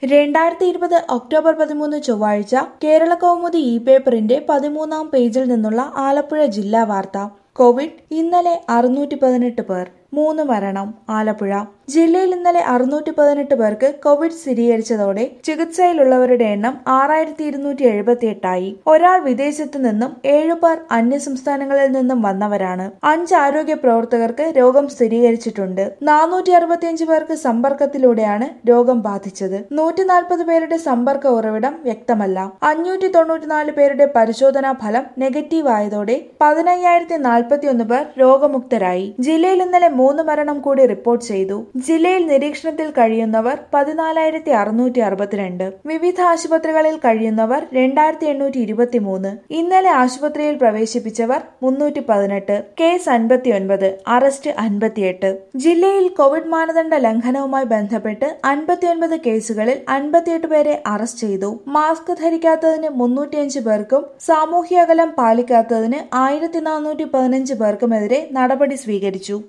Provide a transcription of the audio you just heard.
രണ്ടായിരത്തി ഇരുപത് ഒക്ടോബർ പതിമൂന്ന് ചൊവ്വാഴ്ച കേരള കൗമുദി ഇ പേപ്പറിന്റെ പതിമൂന്നാം പേജിൽ നിന്നുള്ള ആലപ്പുഴ ജില്ലാ വാർത്ത കോവിഡ് ഇന്നലെ അറുന്നൂറ്റി പതിനെട്ട് പേർ മൂന്ന് മരണം ആലപ്പുഴ ജില്ലയിൽ ഇന്നലെ അറുന്നൂറ്റി പതിനെട്ട് പേർക്ക് കോവിഡ് സ്ഥിരീകരിച്ചതോടെ ചികിത്സയിലുള്ളവരുടെ എണ്ണം ആറായിരത്തി ഇരുന്നൂറ്റി എഴുപത്തി എട്ടായി ഒരാൾ വിദേശത്തു നിന്നും ഏഴു പേർ അന്യസംസ്ഥാനങ്ങളിൽ നിന്നും വന്നവരാണ് അഞ്ച് ആരോഗ്യ പ്രവർത്തകർക്ക് രോഗം സ്ഥിരീകരിച്ചിട്ടുണ്ട് നാനൂറ്റി അറുപത്തിയഞ്ച് പേർക്ക് സമ്പർക്കത്തിലൂടെയാണ് രോഗം ബാധിച്ചത് നൂറ്റി നാൽപ്പത് പേരുടെ സമ്പർക്ക ഉറവിടം വ്യക്തമല്ല അഞ്ഞൂറ്റി തൊണ്ണൂറ്റിനാല് പേരുടെ പരിശോധനാ ഫലം നെഗറ്റീവ് ആയതോടെ പതിനയ്യായിരത്തി നാൽപ്പത്തിയൊന്ന് പേർ രോഗമുക്തരായി ജില്ലയിൽ ഇന്നലെ മൂന്ന് മരണം കൂടി റിപ്പോർട്ട് ചെയ്തു ജില്ലയിൽ നിരീക്ഷണത്തിൽ കഴിയുന്നവർ പതിനാലായിരത്തി അറുന്നൂറ്റി അറുപത്തിരണ്ട് വിവിധ ആശുപത്രികളിൽ കഴിയുന്നവർ രണ്ടായിരത്തി എണ്ണൂറ്റി ഇരുപത്തി മൂന്ന് ഇന്നലെ ആശുപത്രിയിൽ പ്രവേശിപ്പിച്ചവർ മുന്നൂറ്റി പതിനെട്ട് കേസ് അൻപത്തിയൊൻപത് അറസ്റ്റ് അൻപത്തിയെട്ട് ജില്ലയിൽ കോവിഡ് മാനദണ്ഡ ലംഘനവുമായി ബന്ധപ്പെട്ട് അൻപത്തിയൊൻപത് കേസുകളിൽ അൻപത്തിയെട്ട് പേരെ അറസ്റ്റ് ചെയ്തു മാസ്ക് ധരിക്കാത്തതിന് മുന്നൂറ്റിയഞ്ച് പേർക്കും സാമൂഹ്യ അകലം പാലിക്കാത്തതിന് ആയിരത്തി നാനൂറ്റി പതിനഞ്ച് പേർക്കുമെതിരെ നടപടി സ്വീകരിച്ചു